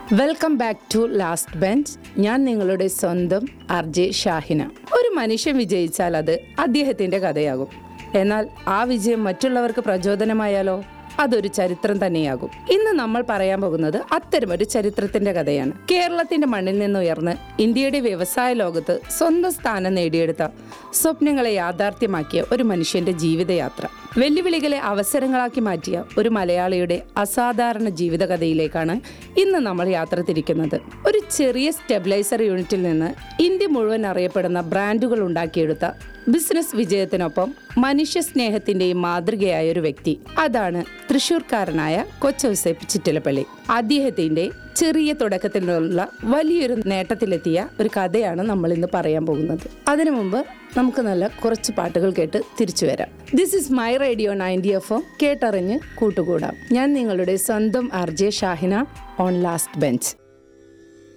welcome back to last bench ഞാൻ നിങ്ങളുടെ സ്വന്തം ആർ ജെ ഷാഹിന ഒരു മനുഷ്യൻ വിജയിച്ചാൽ അത് അദ്ദേഹത്തിന്റെ കഥയാകും എന്നാൽ ആ വിജയം മറ്റുള്ളവർക്ക് പ്രചോദനമായാലോ അതൊരു ചരിത്രം തന്നെയാകും ഇന്ന് നമ്മൾ പറയാൻ പോകുന്നത് അത്തരമൊരു ചരിത്രത്തിന്റെ കഥയാണ് കേരളത്തിന്റെ മണ്ണിൽ നിന്ന് ഉയർന്ന് ഇന്ത്യയുടെ വ്യവസായ ലോകത്ത് സ്വന്തം സ്ഥാനം നേടിയെടുത്ത സ്വപ്നങ്ങളെ യാഥാർത്ഥ്യമാക്കിയ ഒരു മനുഷ്യന്റെ ജീവിതയാത്ര വെല്ലുവിളികളെ അവസരങ്ങളാക്കി മാറ്റിയ ഒരു മലയാളിയുടെ അസാധാരണ ജീവിതകഥയിലേക്കാണ് ഇന്ന് നമ്മൾ യാത്ര തിരിക്കുന്നത് ഒരു ചെറിയ സ്റ്റെബിലൈസർ യൂണിറ്റിൽ നിന്ന് ഇന്ത്യ മുഴുവൻ അറിയപ്പെടുന്ന ബ്രാൻഡുകൾ ഉണ്ടാക്കിയെടുത്ത ബിസിനസ് വിജയത്തിനൊപ്പം മനുഷ്യ സ്നേഹത്തിന്റെയും മാതൃകയായ ഒരു വ്യക്തി അതാണ് തൃശൂർക്കാരനായ കൊച്ചൗസേപ്പ് ചിറ്റിലപ്പള്ളി അദ്ദേഹത്തിന്റെ ചെറിയ തുടക്കത്തിൽ നിന്നുള്ള വലിയൊരു നേട്ടത്തിലെത്തിയ ഒരു കഥയാണ് നമ്മൾ ഇന്ന് പറയാൻ പോകുന്നത് അതിനു മുമ്പ് നമുക്ക് നല്ല കുറച്ച് പാട്ടുകൾ കേട്ട് തിരിച്ചു വരാം this is my radio ninety F M കേട്ടറിഞ്ഞ് കൂട്ടുകൂടാം ഞാൻ നിങ്ങളുടെ സ്വന്തം R J Shahina on last bench